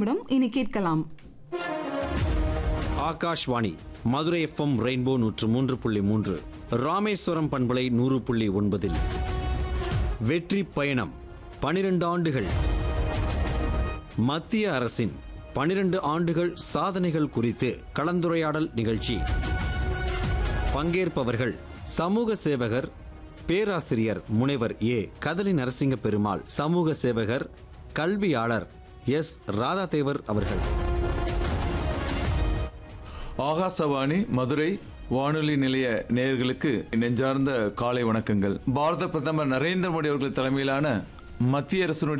நிமிடம் இனி கேட்கலாம் ஆகாஷ்வாணி மதுரை எஃப்எம் ரெயின்போ நூற்று மூன்று புள்ளி மூன்று ராமேஸ்வரம் பண்பலை நூறு புள்ளி ஒன்பதில் வெற்றி பயணம் பனிரெண்டு ஆண்டுகள் மத்திய அரசின் பனிரெண்டு ஆண்டுகள் சாதனைகள் குறித்து கலந்துரையாடல் நிகழ்ச்சி பங்கேற்பவர்கள் சமூக சேவகர் பேராசிரியர் முனைவர் ஏ கதலி நரசிங்க பெருமாள் சமூக சேவகர் கல்வியாளர் எஸ் ராதாதேவர் அவர்கள் ஆகாசவாணி மதுரை வானொலி நிலைய நேயர்களுக்கு நெஞ்சார்ந்த காலை வணக்கங்கள் பாரத பிரதமர் நரேந்திர மோடி அவர்கள் தலைமையிலான மத்திய அரசினுடைய